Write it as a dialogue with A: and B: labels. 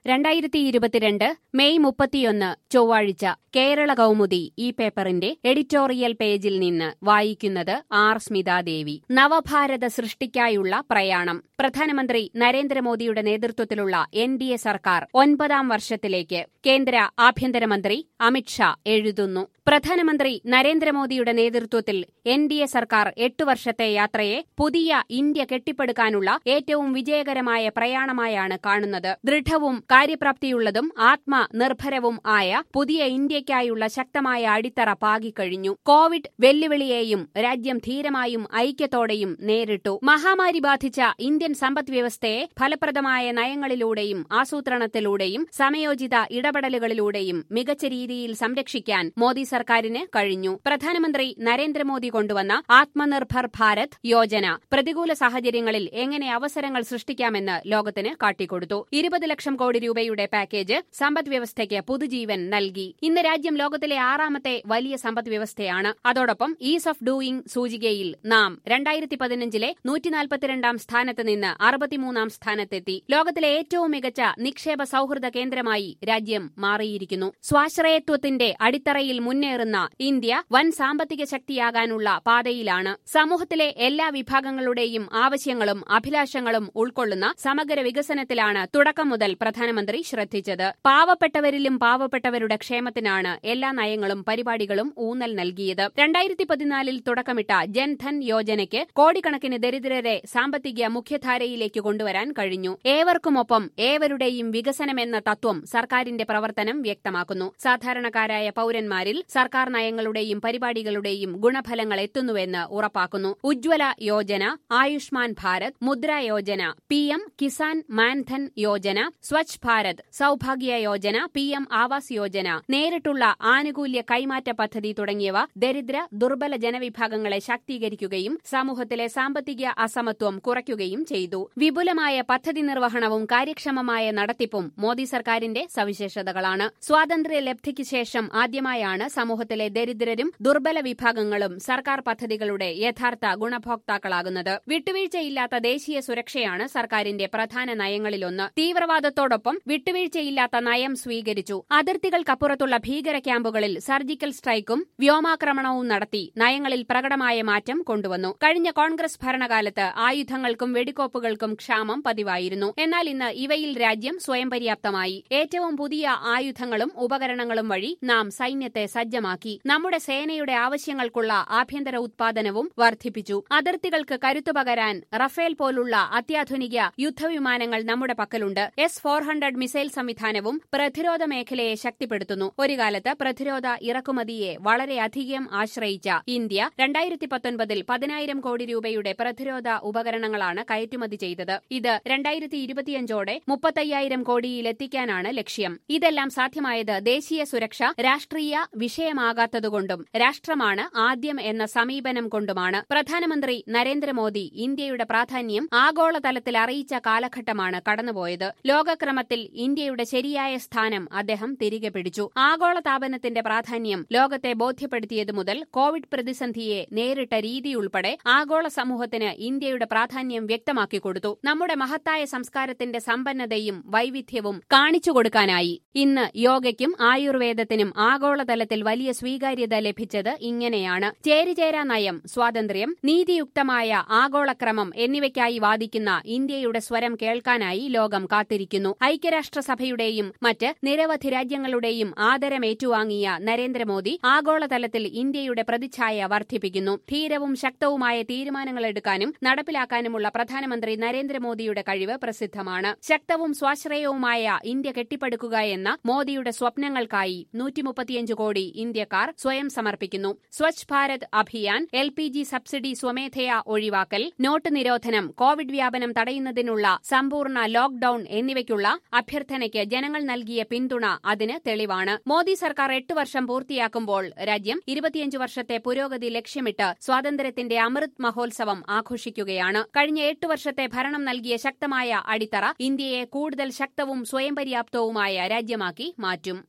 A: രണ്ടായിരത്തി ഇരുപത്തിരണ്ട് മെയ് മുപ്പത്തിയൊന്ന് ചൊവ്വാഴ്ച കേരള കൗമുദി ഈ പേപ്പറിന്റെ എഡിറ്റോറിയൽ പേജിൽ നിന്ന് വായിക്കുന്നത് ആർ സ്മിതാദേവി നവഭാരത സൃഷ്ടിക്കായുള്ള പ്രയാണം പ്രധാനമന്ത്രി നരേന്ദ്രമോദിയുടെ നേതൃത്വത്തിലുള്ള എൻ ഡി എ സർക്കാർ ഒൻപതാം വർഷത്തിലേക്ക് കേന്ദ്ര ആഭ്യന്തരമന്ത്രി അമിത്ഷാ എഴുതുന്നു പ്രധാനമന്ത്രി നരേന്ദ്രമോദിയുടെ നേതൃത്വത്തിൽ എൻ ഡി എ സർക്കാർ എട്ടു വർഷത്തെ യാത്രയെ പുതിയ ഇന്ത്യ കെട്ടിപ്പടുക്കാനുള്ള ഏറ്റവും വിജയകരമായ പ്രയാണമായാണ് കാണുന്നത് ദൃഢവും കാര്യപ്രാപ്തിയുള്ളതും ആത്മനിർഭരവും ആയ പുതിയ ഇന്ത്യയ്ക്കായുള്ള ശക്തമായ അടിത്തറ പാകിക്കഴിഞ്ഞു കോവിഡ് വെല്ലുവിളിയെയും രാജ്യം ധീരമായും ഐക്യത്തോടെയും നേരിട്ടു മഹാമാരി ബാധിച്ച ഇന്ത്യൻ സമ്പദ് വ്യവസ്ഥയെ ഫലപ്രദമായ നയങ്ങളിലൂടെയും ആസൂത്രണത്തിലൂടെയും സമയോചിത ഇടപെടലുകളിലൂടെയും മികച്ച രീതിയിൽ സംരക്ഷിക്കാൻ മോദി സർക്കാരിന് കഴിഞ്ഞു പ്രധാനമന്ത്രി നരേന്ദ്രമോദി കൊണ്ടുവന്ന ആത്മനിർഭർ ഭാരത് യോജന പ്രതികൂല സാഹചര്യങ്ങളിൽ എങ്ങനെ അവസരങ്ങൾ സൃഷ്ടിക്കാമെന്ന് ലോകത്തിന് കാട്ടിക്കൊടുത്തു ഇരുപത് ലക്ഷം കോടി രൂപയുടെ പാക്കേജ് സമ്പദ് വ്യവസ്ഥയ്ക്ക് പുതുജീവൻ നൽകി ഇന്ന് രാജ്യം ലോകത്തിലെ ആറാമത്തെ വലിയ സമ്പദ് വ്യവസ്ഥയാണ് അതോടൊപ്പം ഈസ് ഓഫ് ഡൂയിങ് സൂചികയിൽ നാം രണ്ടായിരത്തി പതിനഞ്ചിലെ നൂറ്റിനാൽപ്പത്തിരണ്ടാം സ്ഥാനത്ത് നിന്ന് അറുപത്തിമൂന്നാം സ്ഥാനത്തെത്തി ലോകത്തിലെ ഏറ്റവും മികച്ച നിക്ഷേപ സൌഹൃദ കേന്ദ്രമായി രാജ്യം മാറിയിരിക്കുന്നു സ്വാശ്രയത്വത്തിന്റെ അടിത്തറയിൽ മുന്നേറുന്ന ഇന്ത്യ വൻ സാമ്പത്തിക ശക്തിയാകാനുള്ള പാതയിലാണ് സമൂഹത്തിലെ എല്ലാ വിഭാഗങ്ങളുടെയും ആവശ്യങ്ങളും അഭിലാഷങ്ങളും ഉൾക്കൊള്ളുന്ന സമഗ്ര വികസനത്തിലാണ് തുടക്കം മുതൽ പ്രധാനമന്ത്രി ശ്രദ്ധിച്ചത് പാവപ്പെട്ടവരിലും പാവപ്പെട്ടവരുടെ ക്ഷേമത്തിനാണ് എല്ലാ നയങ്ങളും പരിപാടികളും ഊന്നൽ നൽകിയത് രണ്ടായിരത്തി പതിനാലിൽ തുടക്കമിട്ട ജൻധൻ യോജനയ്ക്ക് കോടിക്കണക്കിന് ദരിദ്രരെ സാമ്പത്തിക മുഖ്യധാരയിലേക്ക് കൊണ്ടുവരാൻ കഴിഞ്ഞു ഏവർക്കുമൊപ്പം ഏവരുടെയും വികസനമെന്ന തത്വം സർക്കാരിന്റെ പ്രവർത്തനം വ്യക്തമാക്കുന്നു സാധാരണക്കാരായ പൌരന്മാരിൽ സർക്കാർ നയങ്ങളുടെയും പരിപാടികളുടെയും ഗുണഫലങ്ങൾ എത്തുന്നുവെന്ന് ഉറപ്പാക്കുന്നു ഉജ്ജ്വല Yojana Ayushman Bharat Mudra Yojana P M Kisan Maandhan Yojana Swachh Bharat Saubhagya Yojana P M Awas Yojana നേരിട്ടുള്ള ആനുകൂല്യ കൈമാറ്റ പദ്ധതി തുടങ്ങിയവ ദരിദ്ര ദുർബല ജനവിഭാഗങ്ങളെ ശാക്തീകരിക്കുകയും സമൂഹത്തിലെ സാമ്പത്തിക അസമത്വം കുറയ്ക്കുകയും ചെയ്തു വിപുലമായ പദ്ധതി നിർവഹണവും കാര്യക്ഷമമായ നടത്തിപ്പും മോദി സർക്കാരിന്റെ സവിശേഷതകളാണ് സ്വാതന്ത്ര്യ ലബ്ധിക്ക് ശേഷം ആദ്യമായാണ് സമൂഹത്തിലെ ദരിദ്രരും ദുർബല വിഭാഗങ്ങളും സർക്കാർ പദ്ധതികളുടെ യഥാർത്ഥ ഗുണഭോക്താക്കളാകുന്നത് വിട്ടുവീഴ്ചയില്ലാത്ത ദേശീയ സുരക്ഷയാണ് സർക്കാരിന്റെ പ്രധാന നയങ്ങളിലൊന്ന് തീവ്രവാദത്തോടൊപ്പം വിട്ടുവീഴ്ചയില്ലാത്ത നയം സ്വീകരിച്ചു അതിർത്തികൾക്കപ്പുറത്തുള്ള ഭീകര ക്യാമ്പുകളിൽ സർജിക്കൽ സ്ട്രൈക്കും വ്യോമാക്രമണവും നടത്തി നയങ്ങളിൽ പ്രകടമായ മാറ്റം കൊണ്ടുവന്നു കഴിഞ്ഞ കോൺഗ്രസ് ഭരണകാലത്ത് ആയുധങ്ങൾക്കും വെടിക്കോപ്പുകൾക്കും ക്ഷാമം പതിവായിരുന്നു എന്നാൽ ഇന്ന് ഇവയിൽ രാജ്യം സ്വയം പര്യാപ്തമായി ഏറ്റവും പുതിയ ആയുധങ്ങളും ഉപകരണങ്ങളും വഴി നാം സൈന്യത്തെ സജ്ജമാക്കി നമ്മുടെ സേനയുടെ ആവശ്യങ്ങൾക്കുള്ള ആഭ്യന്തര ഉത്പാദനവും വർദ്ധിപ്പിച്ചു അതിർത്തികൾക്ക് കരുത്തു പകരാൻ റഫേൽ പോലുള്ള അത്യാധുനിക യുദ്ധവിമാനങ്ങൾ നമ്മുടെ പക്കലുണ്ട് എസ് ഫോർ ഹൺഡ്രഡ് മിസൈൽ സംവിധാനവും പ്രതിരോധ മേഖലയെ ശക്തിപ്പെടുത്തുന്നു ഒരു കാലത്ത് പ്രതിരോധ ഇറക്കുമതിയെ വളരെയധികം ആശ്രയിച്ച ഇന്ത്യ രണ്ടായിരത്തി പത്തൊൻപതിൽ പതിനായിരം കോടി രൂപയുടെ പ്രതിരോധ ഉപകരണങ്ങളാണ് കയറ്റുമതി ചെയ്തത് ഇത് രണ്ടായിരത്തി ഇരുപത്തിയഞ്ചോടെ മുപ്പത്തയ്യായിരം കോടിയിലെത്തിക്കാനാണ് ലക്ഷ്യം ഇതെല്ലാം സാധ്യമായത് ദേശീയ സുരക്ഷ രാഷ്ട്രീയ വിഷയമാകാത്തതുകൊണ്ടും രാഷ്ട്രമാണ് ആദ്യം എന്ന സമീപനം കൊണ്ടുമാണ് പ്രധാനമന്ത്രി നരേന്ദ്രമോദി ഇന്ത്യയുടെ പ്രാധാന്യം ആഗോളതലത്തിൽ അറിയിച്ച കാലഘട്ടമാണ് കടന്നുപോയത് ലോകക്രമത്തിൽ ഇന്ത്യയുടെ ശരിയായ സ്ഥാനം അദ്ദേഹം തിരികെ പിടിച്ചു ആഗോളതാപനത്തിന്റെ പ്രാധാന്യം ലോകത്തെ ബോധ്യപ്പെടുത്തിയതു മുതൽ കോവിഡ് പ്രതിസന്ധിയെ നേരിട്ട രീതിയുൾപ്പെടെ ആഗോള സമൂഹത്തിന് ഇന്ത്യയുടെ പ്രാധാന്യം വ്യക്തമാക്കി കൊടുത്തു നമ്മുടെ മഹത്തായ സംസ്കാരത്തിന്റെ സമ്പന്നതയും വൈവിധ്യവും കാണിച്ചു കൊടുക്കാനായി ഇന്ന് യോഗയ്ക്കും ആയുർവേദത്തിനും ആഗോളതലത്തിൽ വലിയ സ്വീകാര്യത ലഭിച്ചത് ഇങ്ങനെയാണ് ചേരിചേരാ നയം സ്വാതന്ത്ര്യം നീതിയുക്തമായ ആഗോളക്രമം എന്നിവയ്ക്കായി വാദിക്കുന്ന ഇന്ത്യയുടെ സ്വരം കേൾക്കാനായി ലോകം കാത്തിരിക്കുന്നു ഐക്യരാഷ്ട്രസഭയുടെയും മറ്റ് നിരവധി രാജ്യങ്ങളുടെയും ആദരമേറ്റുവാങ്ങിയ നരേന്ദ്രമോദി ആഗോളതലത്തിൽ ഇന്ത്യയുടെ പ്രതിച്ഛായ വർദ്ധിപ്പിക്കുന്നു ധീരവും ശക്തവുമായ തീരുമാനങ്ങളെടുക്കാനും നടപ്പിലാക്കാനുമുള്ള പ്രധാനമന്ത്രി നരേന്ദ്രമോദിയുടെ കഴിവ് പ്രസിദ്ധമാണ് ശക്തവും സ്വാശ്രയവുമായ ഇന്ത്യ കെട്ടിപ്പടുക്കുക എന്ന മോദിയുടെ സ്വപ്നങ്ങൾക്കായി നൂറ്റിമുപ്പത്തിയഞ്ച് കോടി ഇന്ത്യക്കാർ സ്വയം സമർപ്പിക്കുന്നു Swachh Bharat Abhiyan L P G subsidy സ്വമേധയാ ഒഴിവാക്കൽ നോട്ട് നിരോധനം കോവിഡ് വ്യാപനം തടയുന്നതിനുള്ള സമ്പൂർണ്ണ ലോക്ഡൌൺ എന്നിവയ്ക്കുള്ള അഭ്യർത്ഥനയ്ക്ക് ജനങ്ങൾ നൽകിയ പിന്തുണ അതിന് തെളിവാണ് മോദി സർക്കാർ എട്ട് വർഷം പൂർത്തിയാക്കുമ്പോൾ രാജ്യം ഇരുപത്തിയഞ്ച് വർഷത്തെ പുരോഗതി ലക്ഷ്യമിട്ട് സ്വാതന്ത്ര്യത്തിന്റെ അമൃത് മഹോത്സവം ആഘോഷിക്കുകയാണ് കഴിഞ്ഞ എട്ട് വർഷത്തെ ഭരണം നൽകിയ ശക്തമായ അടിത്തറ ഇന്ത്യയെ കൂടുതൽ ശക്തവും സ്വയം പര്യാപ്തവുമായ രാജ്യമാക്കി മാറ്റും